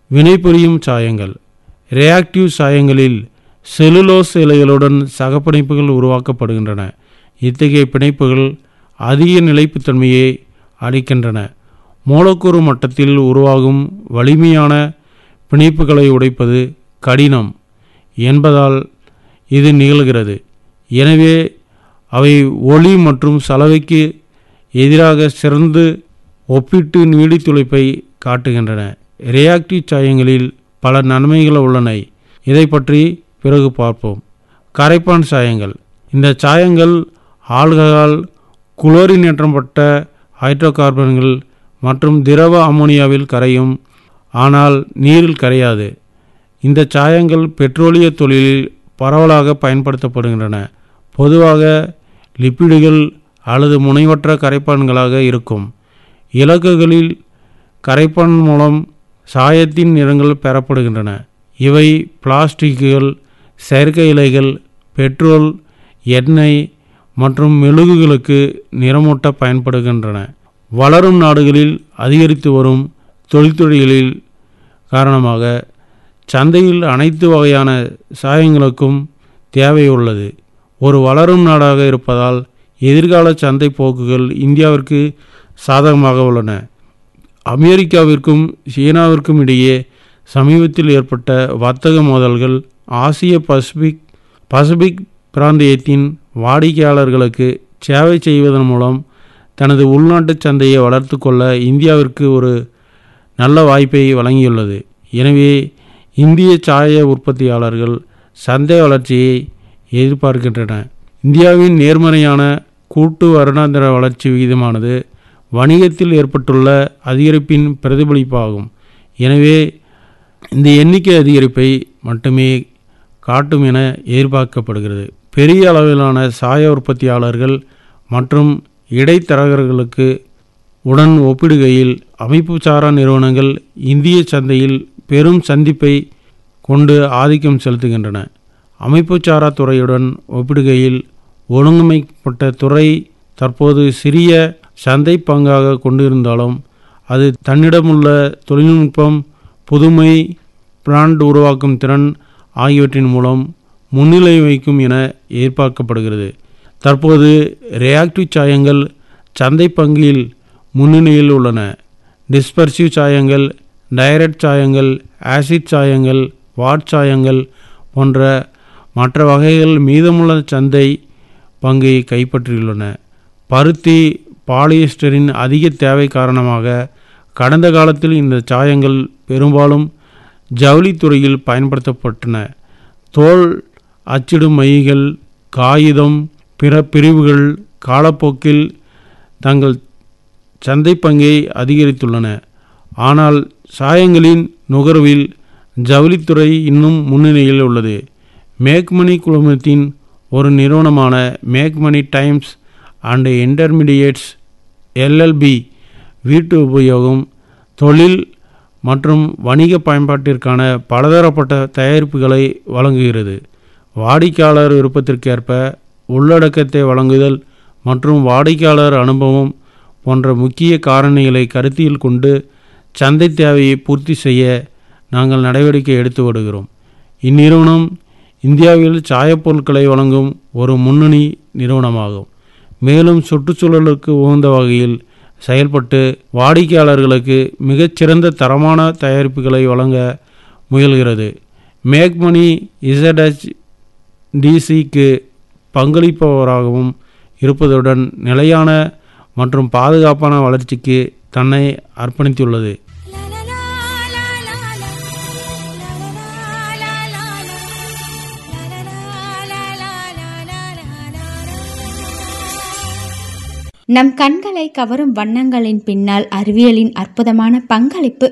வினைபுரியும் சாயங்கள் reactive சாயங்களில் cellulose இலைகளுடன் சகப்பிணைப்புகள் உருவாக்கப்படுகின்றன இத்தகைய பிணைப்புகள் அதிக நிலைப்புத்தன்மையை அளிக்கின்றன மூலக்கூறு மட்டத்தில் உருவாகும் வலிமையான பிணைப்புகளை உடைப்பது கடினம் என்பதால் இது நிகழ்கிறது எனவே அவை ஒளி மற்றும் சலவைக்கு எதிராக சிறந்து ஒப்பிட்டு நீடித்துழைப்பை காட்டுகின்றன ரியாக்டிவ் சாயங்களில் பல நன்மைகள் உள்ளன இதை பற்றி பிறகு பார்ப்போம் கரைப்பான் சாயங்கள் இந்த சாயங்கள் ஆல்கஹால் குளோரினேற்றப்பட்ட ஹைட்ரோகார்பன்கள் மற்றும் திரவ அம்மோனியாவில் கரையும் ஆனால் நீரில் கரையாது இந்த சாயங்கள் பெட்ரோலிய தொழிலில் பரவலாக பயன்படுத்தப்படுகின்றன பொதுவாக லிப்பிடுகள் அல்லது முனைவற்ற கரைப்பான்களாக இருக்கும் இலக்குகளில் கரைப்பான் மூலம் சாயத்தின் நிறங்கள் பெறப்படுகின்றன இவை பிளாஸ்டிக்குகள் செயற்கை இலைகள் பெட்ரோல் எண்ணெய் மற்றும் மெழுகுகளுக்கு நிறமூட்ட பயன்படுகின்றன வளரும் நாடுகளில் அதிகரித்து வரும் தொழில்துறைகளில் காரணமாக சந்தையில் அனைத்து வகையான சாயங்களுக்கும் தேவை உள்ளது ஒரு வளரும் நாடாக இருப்பதால் எதிர்கால சந்தை போக்குகள் இந்தியாவிற்கு சாதகமாக உள்ளன அமெரிக்காவிற்கும் சீனாவிற்கும் இடையே சமீபத்தில் ஏற்பட்ட வர்த்தக மோதல்கள் ஆசிய பசிபிக் பசிபிக் பிராந்தியத்தின் வாடிக்கையாளர்களுக்கு சேவை செய்வதன் மூலம் தனது உள்நாட்டு சந்தையை வளர்த்து கொள்ள இந்தியாவிற்கு ஒரு நல்ல வாய்ப்பை வழங்கியுள்ளது எனவே இந்திய சாய உற்பத்தியாளர்கள் சந்தை வளர்ச்சியை எதிர்பார்க்கின்றன இந்தியாவின் நேர்மறையான கூட்டு வருடாந்திர வளர்ச்சி விகிதமானது வணிகத்தில் ஏற்பட்டுள்ள அதிகரிப்பின் பிரதிபலிப்பாகும் எனவே இந்த எண்ணிக்கை அதிகரிப்பை மட்டுமே காட்டும் என எதிர்பார்க்கப்படுகிறது பெரிய அளவிலான சாய உற்பத்தியாளர்கள் மற்றும் இடைத்தரகர்களுக்கு உடன் ஒப்பிடுகையில் அமைப்பு சாரா நிறுவனங்கள் இந்திய சந்தையில் பெரும் சந்திப்பை கொண்டு ஆதிக்கம் செலுத்துகின்றன அமைப்பு சாரா துறையுடன் ஒப்பிடுகையில் ஒழுங்கமைக்கப்பட்ட துறை தற்போது சிறிய சந்தை பங்காக கொண்டிருந்தாலும் அது தன்னிடமுள்ள தொழில்நுட்பம் புதுமை பிராண்ட் உருவாக்கும் திறன் ஆகியவற்றின் மூலம் முன்னிலை வைக்கும் என எதிர்பார்க்கப்படுகிறது தற்போது ரியாக்டிவ் சாயங்கள் சந்தை பங்கில் முன்னணியில் உள்ளன டிஸ்பர்சிவ் சாயங்கள் டைரக்ட் சாயங்கள் ஆசிட் சாயங்கள் வாட் சாயங்கள் போன்ற மற்ற வகைகள் மீதமுள்ள சந்தை பங்கை கைப்பற்றியுள்ளன பருத்தி பாலியஸ்டரின் அதிக தேவை காரணமாக கடந்த காலத்தில் இந்த சாயங்கள் பெரும்பாலும் ஜவுளித்துறையில் பயன்படுத்தப்பட்டன தோல் அச்சிடும் மைகள் காகிதம் பிற பிரிவுகள் காலப்போக்கில் தங்கள் சந்தை பங்கை அதிகரித்துள்ளன ஆனால் சாயங்களின் நுகர்வில் ஜவுளித்துறை இன்னும் முன்னணியில் உள்ளது மேக்மணி குழுமத்தின் ஒரு நிறுவனமான மேக்மணி டைம்ஸ் அண்ட் இன்டர்மீடியேட்ஸ் எல்எல்பி வீட்டு உபயோகம் தொழில் மற்றும் வணிக பயன்பாட்டிற்கான பலதரப்பட்ட தயாரிப்புகளை வழங்குகிறது வாடிக்கையாளர் விருப்பத்திற்கேற்ப உள்ளடக்கத்தை வழங்குதல் மற்றும் வாடிக்கையாளர் அனுபவம் போன்ற முக்கிய காரணிகளை கருத்தில் கொண்டு சந்தை தேவையை பூர்த்தி செய்ய நாங்கள் நடவடிக்கை எடுத்து வருகிறோம் இந்நிறுவனம் இந்தியாவில் சாயப்பொருட்களை வழங்கும் ஒரு முன்னணி நிறுவனமாகும் மேலும் சுற்றுச்சூழலுக்கு உகந்த வகையில் செயல்பட்டு வாடிக்கையாளர்களுக்கு மிகச்சிறந்த தரமான தயாரிப்புகளை வழங்க முயல்கிறது மேக்மணி இசடச் டிசிக்கு பங்களிப்பவராகவும் இருப்பதுடன் நிலையான மற்றும் பாதுகாப்பான வளர்ச்சிக்கு தன்னை அர்ப்பணித்துள்ளது நம் கண்களை கவரும் வண்ணங்களின் பின்னால் அறிவியலின் அற்புதமான பங்களிப்பு